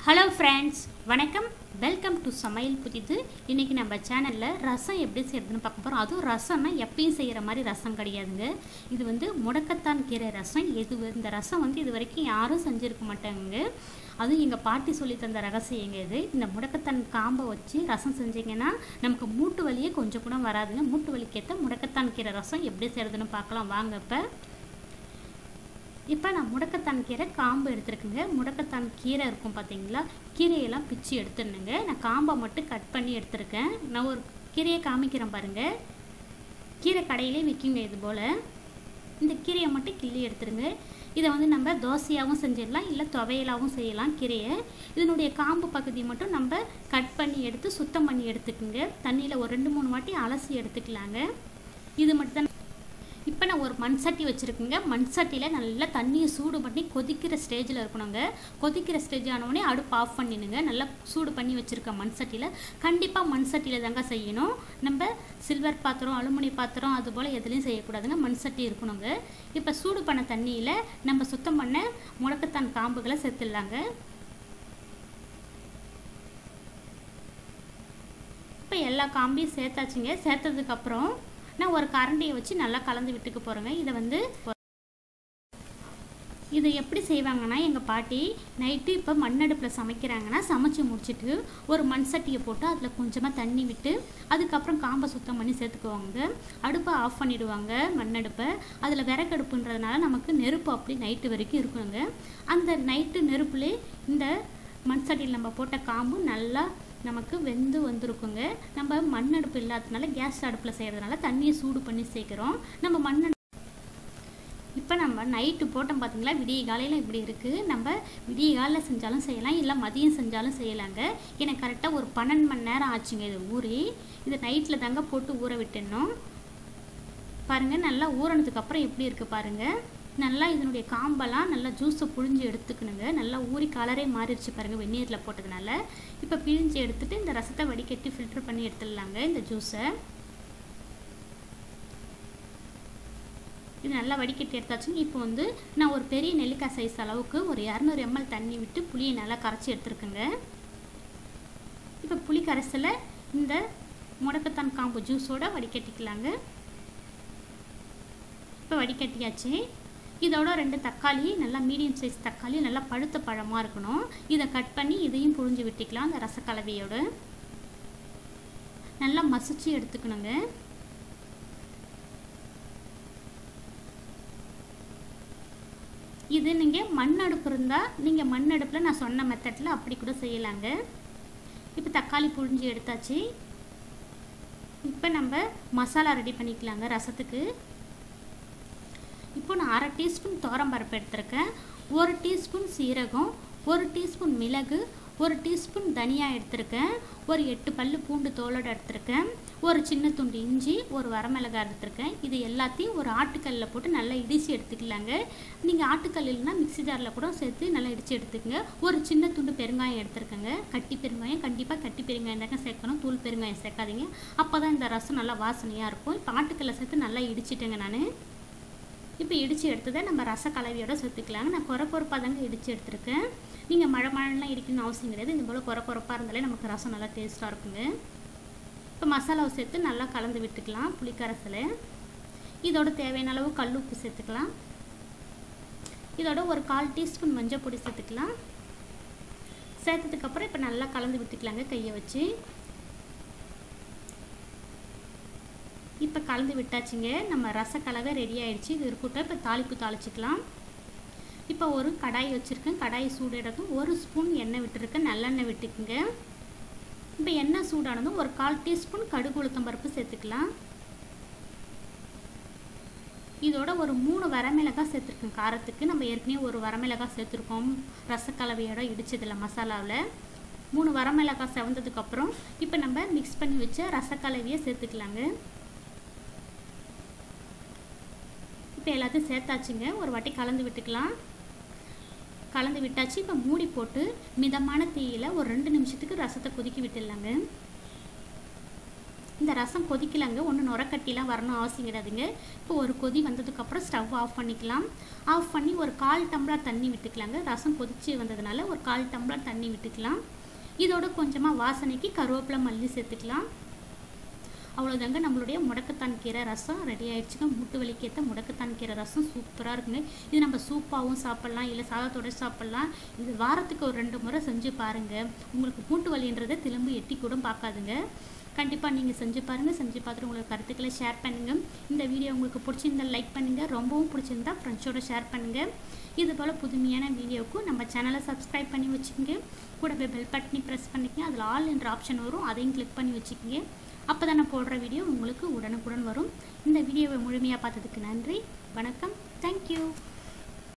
hello friends வணக்கம் welcome to Samayal Puthithu இன்றைக்கி நம்ம சேனலில் ரசம் எப்படி செய்யறதுன்னு பார்க்க போகிறோம் அதுவும் ரசம்னா எப்பயும் செய்கிற மாதிரி ரசம் கிடையாதுங்க இது வந்து முடக்கத்தான் கீரை ரசம் இது இந்த ரசம் வந்து இது வரைக்கும் யாரும் செஞ்சுருக்க மாட்டாங்க அதுவும் எங்கள் பாட்டி சொல்லி தந்த ரகசியங்க இது இந்த முடக்கத்தான் காம்பை வச்சு ரசம் செஞ்சீங்கன்னா நமக்கு மூட்டு வலியே கொஞ்சம் கூட வராதுங்க மூட்டு வலிக்கேற்ற முடக்கத்தான் கீரை ரசம் எப்படி செய்கிறதுன்னு பார்க்கலாம் வாங்க இப்போ இப்போ நான் முடக்கத்தான் கீரை காம்பு எடுத்துருக்குங்க முடக்கத்தான் கீரை இருக்கும் பார்த்தீங்களா கீரையெல்லாம் பிச்சு எடுத்துடணுங்க நான் காம்பை மட்டும் கட் பண்ணி எடுத்திருக்கேன் நான் ஒரு கீரையை காமிக்கிறேன் பாருங்கள் கீரை கடையிலே விற்குங்க இது போல் இந்த கீரையை மட்டும் கிள்ளி எடுத்துருங்க இதை வந்து நம்ம தோசையாகவும் செஞ்சிடலாம் இல்லை துவையலாகவும் செய்யலாம் கீரையை இதனுடைய காம்பு பகுதி மட்டும் நம்ம கட் பண்ணி எடுத்து சுத்தம் பண்ணி எடுத்துக்குங்க தண்ணியில் ஒரு ரெண்டு மூணு வாட்டி அலசி எடுத்துக்கலாங்க இது மட்டும் தான் இப்போ நான் ஒரு மண் சட்டி வச்சுருக்கேங்க மண் சட்டியில் நல்லா தண்ணியை சூடு பண்ணி கொதிக்கிற ஸ்டேஜில் இருக்கணுங்க கொதிக்கிற ஸ்டேஜ் ஆனவுடனே அடுப்பு ஆஃப் பண்ணிடுங்க நல்லா சூடு பண்ணி வச்சுருக்கேன் மண் சட்டியில் கண்டிப்பாக மண் சட்டியில் தாங்க செய்யணும் நம்ம சில்வர் பாத்திரம் அலுமினிய பாத்திரம் அது போல் எதுலேயும் செய்யக்கூடாதுங்க மண் சட்டி இருக்கணுங்க இப்போ சூடு பண்ண தண்ணியில் நம்ம சுத்தம் பண்ண முடக்கத்தான் காம்புகளை சேர்த்துடலாங்க இப்போ எல்லா காம்பையும் சேர்த்தாச்சுங்க சேர்த்ததுக்கப்புறம் நான் ஒரு கரண்டியை வச்சு நல்லா கலந்து விட்டுக்க போகிறேங்க இதை வந்து இதை எப்படி செய்வாங்கன்னா எங்கள் பாட்டி நைட்டு இப்போ மண்ணடுப்பில் சமைக்கிறாங்கன்னா சமைச்சு முடிச்சுட்டு ஒரு மண் சட்டியை போட்டு அதில் கொஞ்சமாக தண்ணி விட்டு அதுக்கப்புறம் காம்பை சுத்தம் பண்ணி சேர்த்துக்குவாங்க அடுப்பை ஆஃப் பண்ணிவிடுவாங்க மண்ணடுப்பை அதில் விறகடுப்புன்றதுனால நமக்கு நெருப்பு அப்படி நைட்டு வரைக்கும் இருக்கணுங்க அந்த நைட்டு நெருப்புலே இந்த மண் சட்டியில் நம்ம போட்ட காம்பு நல்லா நமக்கு வெந்து வந்திருக்குங்க நம்ம மண் அடுப்பு இல்லாததுனால கேஸ் அடுப்பில் செய்கிறதுனால தண்ணியை சூடு பண்ணி சேர்க்குறோம் நம்ம மண் இப்போ நம்ம நைட்டு போட்டோம் பார்த்தீங்களா விடிய காலையில் இப்படி இருக்குது நம்ம விடிய காலையில் செஞ்சாலும் செய்யலாம் இல்லை மதியம் செஞ்சாலும் செய்யலாங்க எனக்கு கரெக்டாக ஒரு பன்னெண்டு மணி நேரம் ஆச்சுங்க இது ஊறி இது நைட்டில் தாங்க போட்டு ஊற விட்டுடணும் பாருங்கள் நல்லா ஊறினதுக்கப்புறம் எப்படி இருக்குது பாருங்கள் நல்லா இதனுடைய காம்பெல்லாம் நல்லா ஜூஸை புழிஞ்சு எடுத்துக்கணுங்க நல்லா ஊறி கலரே மாறிடுச்சு பாருங்கள் வெந்நீரில் போட்டதுனால இப்போ பிழிஞ்சு எடுத்துகிட்டு இந்த ரசத்தை வடிகட்டி ஃபில்டர் பண்ணி எடுத்துடலாங்க இந்த ஜூஸை இது நல்லா வடிகட்டி எடுத்தாச்சுங்க இப்போ வந்து நான் ஒரு பெரிய நெல்லிக்காய் சைஸ் அளவுக்கு ஒரு இரநூறு எம்எல் தண்ணி விட்டு புளியை நல்லா கரைச்சி எடுத்துருக்குங்க இப்போ புளி கரைசலை இந்த முடக்கத்தான் காம்பு ஜூஸோடு வடிகட்டிக்கலாங்க இப்போ வடிகட்டியாச்சு இதோட ரெண்டு தக்காளி நல்லா மீடியம் சைஸ் தக்காளி நல்லா பழுத்த பழமாக இருக்கணும் இதை கட் பண்ணி இதையும் புழிஞ்சு விட்டுக்கலாம் அந்த ரசக்கலவையோடு நல்லா மசிச்சு எடுத்துக்கணுங்க இது நீங்கள் மண் அடுப்பு இருந்தால் நீங்கள் மண் அடுப்பில் நான் சொன்ன மெத்தடில் அப்படி கூட செய்யலாங்க இப்போ தக்காளி புழிஞ்சு எடுத்தாச்சு இப்போ நம்ம மசாலா ரெடி பண்ணிக்கலாங்க ரசத்துக்கு இப்போ நான் அரை டீஸ்பூன் பருப்பு எடுத்திருக்கேன் ஒரு டீஸ்பூன் சீரகம் ஒரு டீஸ்பூன் மிளகு ஒரு டீஸ்பூன் தனியா எடுத்திருக்கேன் ஒரு எட்டு பல் பூண்டு தோலோடு எடுத்திருக்கேன் ஒரு சின்ன துண்டு இஞ்சி ஒரு வரமிளகாய் எடுத்திருக்கேன் இது எல்லாத்தையும் ஒரு ஆட்டுக்கல்லில் போட்டு நல்லா இடித்து எடுத்துக்கலாங்க நீங்கள் ஆட்டுக்கல் இல்லைனா மிக்சி ஜாரில் கூட சேர்த்து நல்லா இடித்து எடுத்துக்கங்க ஒரு சின்ன துண்டு பெருங்காயம் எடுத்துருக்கேங்க கட்டி பெருங்காயம் கண்டிப்பாக கட்டி பெருங்காயம் தாங்க சேர்க்கணும் தூள் பெருங்காயம் சேர்க்காதீங்க அப்போ தான் இந்த ரசம் நல்லா வாசனையாக இருக்கும் இப்போ ஆட்டுக்கல்லை சேர்த்து நல்லா இடிச்சிட்டேங்க நான் இப்போ இடித்து எடுத்ததை நம்ம ரச கலவையோட சேர்த்துக்கலாங்க நான் குறை பொறுப்பாக தாங்க இடித்து எடுத்துருக்கேன் நீங்கள் மழை மழைலாம் இடிக்கணும்னு அவசியம் கிடையாது இந்த போல் குறை பொறுப்பாக இருந்தாலே நமக்கு ரசம் நல்லா டேஸ்ட்டாக இருக்குங்க இப்போ மசாலாவை சேர்த்து நல்லா கலந்து விட்டுக்கலாம் புளிக்கரசலை இதோட தேவையான அளவு கல் உப்பு சேர்த்துக்கலாம் இதோட ஒரு கால் டீஸ்பூன் மஞ்சள் பொடி சேர்த்துக்கலாம் சேர்த்ததுக்கப்புறம் இப்போ நல்லா கலந்து விட்டுக்கலாங்க கையை வச்சு இப்போ கலந்து விட்டாச்சுங்க நம்ம ரசக்கலவை ரெடி ஆகிடுச்சு இது இருக்கட்டும் இப்போ தாளிப்பு தாளிச்சிக்கலாம் இப்போ ஒரு கடாய் வச்சுருக்கேன் கடாய் சூடிடக்கும் ஒரு ஸ்பூன் எண்ணெய் விட்டுருக்கேன் நல்லெண்ணெய் விட்டுக்குங்க இப்போ எண்ணெய் சூடானதும் ஒரு கால் டீஸ்பூன் கடுகு உளுத்தம் பருப்பு சேர்த்துக்கலாம் இதோட ஒரு மூணு வரமிளகாய் சேர்த்துருக்கேன் காரத்துக்கு நம்ம ஏற்கனவே ஒரு வரமிளகாய் சேர்த்துருக்கோம் ரசக்கலவையோட இடிச்சதில் மசாலாவில் மூணு வரமிளகாய் செவந்ததுக்கப்புறம் இப்போ நம்ம மிக்ஸ் பண்ணி வச்ச ரசக்கலவையை சேர்த்துக்கலாங்க இப்போ எல்லாத்தையும் சேர்த்தாச்சுங்க ஒரு வாட்டி கலந்து விட்டுக்கலாம் கலந்து விட்டாச்சு இப்போ மூடி போட்டு மிதமான தீயில் ஒரு ரெண்டு நிமிஷத்துக்கு ரசத்தை கொதிக்க விட்டுடலாங்க இந்த ரசம் கொதிக்கலங்க ஒன்று நுரக்கட்டிலாம் வரணும் அவசியம் கிடையாதுங்க இப்போ ஒரு கொதி வந்ததுக்கப்புறம் ஸ்டவ் ஆஃப் பண்ணிக்கலாம் ஆஃப் பண்ணி ஒரு கால் டம்ளர் தண்ணி விட்டுக்கலாங்க ரசம் கொதிச்சு வந்ததுனால ஒரு கால் டம்ளர் தண்ணி விட்டுக்கலாம் இதோட கொஞ்சமாக வாசனைக்கு கருவேப்பிலை மல்லி சேர்த்துக்கலாம் அவ்வளோதாங்க நம்மளுடைய முடக்கத்தான் கீரை ரசம் ரெடி ஆயிடுச்சுங்க மூட்டு வலிக்கேற்ற முடக்கத்தான் கீரை ரசம் சூப்பராக இருக்குங்க இது நம்ம சூப்பாகவும் சாப்பிட்லாம் இல்லை சாதத்தோட சாப்பிட்லாம் இது வாரத்துக்கு ஒரு ரெண்டு முறை செஞ்சு பாருங்கள் உங்களுக்கு மூட்டு வலின்றதை திரும்ப எட்டி கூட பார்க்காதுங்க கண்டிப்பாக நீங்கள் செஞ்சு பாருங்கள் செஞ்சு பார்த்துட்டு உங்களுக்கு கருத்துக்களை ஷேர் பண்ணுங்கள் இந்த வீடியோ உங்களுக்கு பிடிச்சிருந்தா லைக் பண்ணுங்கள் ரொம்பவும் பிடிச்சிருந்தா ஃப்ரெண்ட்ஸோட ஷேர் பண்ணுங்கள் இது போல் புதுமையான வீடியோவுக்கும் நம்ம சேனலை சப்ஸ்கிரைப் பண்ணி வச்சுக்கோங்க கூடவே பெல் பட்டனி ப்ரெஸ் பண்ணிக்கங்க அதில் ஆல் என்ற ஆப்ஷன் வரும் அதையும் கிளிக் பண்ணி வச்சுக்கோங்க அப்போ தான் நான் போடுற வீடியோ உங்களுக்கு உடனுக்குடன் வரும் இந்த வீடியோவை முழுமையாக பார்த்ததுக்கு நன்றி வணக்கம் தேங்க்யூ